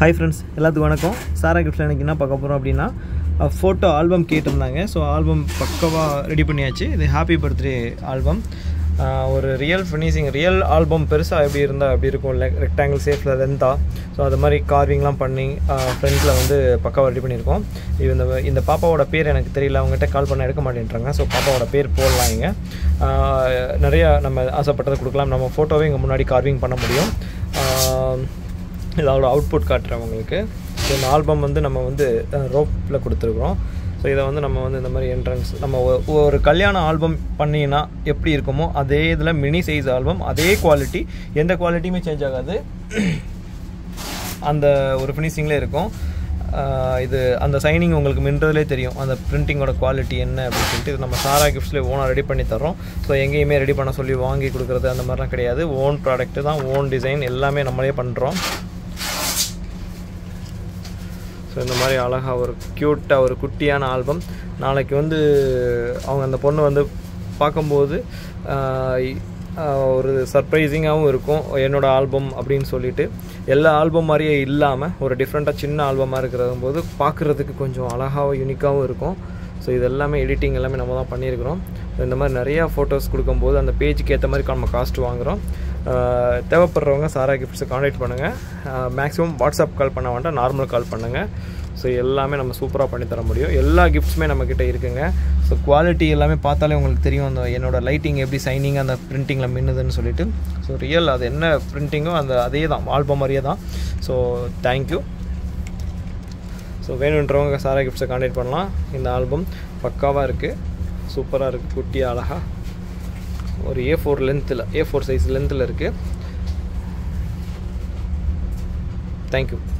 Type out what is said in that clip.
hi friends எல்லாத்துக்கும் வணக்கம் சாரா கிஃப்ட்டில் எனக்கு என்ன பார்க்க போகிறோம் அப்படின்னா ஃபோட்டோ ஆல்பம் கேட்டிருந்தாங்க ஸோ ஆல்பம் பக்கவாக ரெடி பண்ணியாச்சு இது ஹாப்பி பர்த்டே ஆல்பம் ஒரு ரியல் ஃபினிஷிங் ரியல் ஆல்பம் பெருசாக எப்படி இருந்தால் அப்படி இருக்கும் இல்லை ரெக்டாங்கிள் ஷேப்பில் லென்த்தாக ஸோ அது மாதிரி கார்விங்லாம் பண்ணி ஃப்ரண்ட்டில் வந்து பக்காவாக ரெடி பண்ணியிருக்கோம் இது இந்த இந்த பாப்பாவோட பேர் எனக்கு தெரியல அவங்ககிட்ட கால் பண்ண எடுக்க மாட்டேன்றாங்க ஸோ பாப்பாவோட பேர் போடலாம் இங்கே நிறையா நம்ம ஆசைப்பட்டதை கொடுக்கலாம் நம்ம ஃபோட்டோவே இங்கே முன்னாடி கார்விங் பண்ண முடியும் இதோட அவுட்புட் காட்டுறேன் உங்களுக்கு ஸோ இந்த ஆல்பம் வந்து நம்ம வந்து ரோப்பில் கொடுத்துருக்குறோம் ஸோ இதை வந்து நம்ம வந்து இந்த மாதிரி என்ட்ரன்ஸ் நம்ம ஒ- ஒரு கல்யாண ஆல்பம் பண்ணினா எப்படி இருக்குமோ அதே இதில் மினி சைஸ் ஆல்பம் அதே குவாலிட்டி எந்த குவாலிட்டியுமே சேஞ்ச் ஆகாது அந்த ஒரு ஃபினிஷிங்லேயே இருக்கும் ஆஹ் இது அந்த சைனிங் உங்களுக்கு மின்றதுலே தெரியும் அந்த பிரிண்டிங்கோட குவாலிட்டி என்ன அப்படின்னு சொல்லிட்டு இது நம்ம சாரா கிஃப்ட்ஸ்லேயே ஓனாக ரெடி பண்ணி தரோம் ஸோ எங்கேயுமே ரெடி பண்ண சொல்லி வாங்கி கொடுக்குறது அந்த மாதிரிலாம் கிடையாது ஓன் ப்ராடக்ட்டு தான் ஓன் டிசைன் எல்லாமே நம்மளே பண்ணுறோம் ஸோ இந்த மாதிரி அழகாக ஒரு க்யூட்டாக ஒரு குட்டியான ஆல்பம் நாளைக்கு வந்து அவங்க அந்த பொண்ணு வந்து பார்க்கும்போது ஆஹ் இ- ஆஹ் ஒரு சர்ப்ரைசிங்காகவும் இருக்கும் என்னோட ஆல்பம் அப்படின்னு சொல்லிட்டு எல்லா ஆல்பம் மாதிரியே இல்லாமல் ஒரு டிஃப்ரெண்ட்டாக சின்ன ஆல்பமாக இருக்கிறது போது பார்க்குறதுக்கு கொஞ்சம் அழகாகவும் யூனிக்காகவும் இருக்கும் ஸோ இது எல்லாமே எடிட்டிங் எல்லாமே நம்ம தான் பண்ணியிருக்கிறோம் இந்த மாதிரி நிறையா ஃபோட்டோஸ் கொடுக்கும்போது அந்த பேஜுக்கு ஏற்ற மாதிரி நம்ம காஸ்ட் வாங்குகிறோம் ஆஹ் தேவைப்படுறவங்க சாரா கிஃப்ட்ஸை காண்டாக்ட் பண்ணுங்கள் மேக்ஸிமம் வாட்ஸ்அப் கால் பண்ண வேண்டாம் நார்மல் கால் பண்ணுங்கள் ஸோ எல்லாமே நம்ம சூப்பராக பண்ணி தர முடியும் எல்லா கிஃப்ட்ஸுமே நம்மக்கிட்ட இருக்குங்க ஸோ குவாலிட்டி எல்லாமே பார்த்தாலே உங்களுக்கு தெரியும் அந்த என்னோட லைட்டிங் எப்படி சைனிங் அந்த பிரிண்டிங்கில் மின்னுதுன்னு சொல்லிட்டு ஸோ ரியல் அது என்ன பிரிண்டிங்கோ அந்த அதே தான் ஆல்பம் மாதிரியே தான் ஸோ தேங்க்யூ ஸோ வேணுன்றவங்க சாரா கிஃப்ட்ஸை காண்டாக்ட் பண்ணலாம் இந்த ஆல்பம் பக்காவாக இருக்குது சூப்பராக இருக்குது குட்டியாக அழகாக ஒரு ஏ ஃபோர் லென்த்தில் ஏ ஃபோர் சைஸ் லென்த்தில் இருக்குது தேங்க்யூ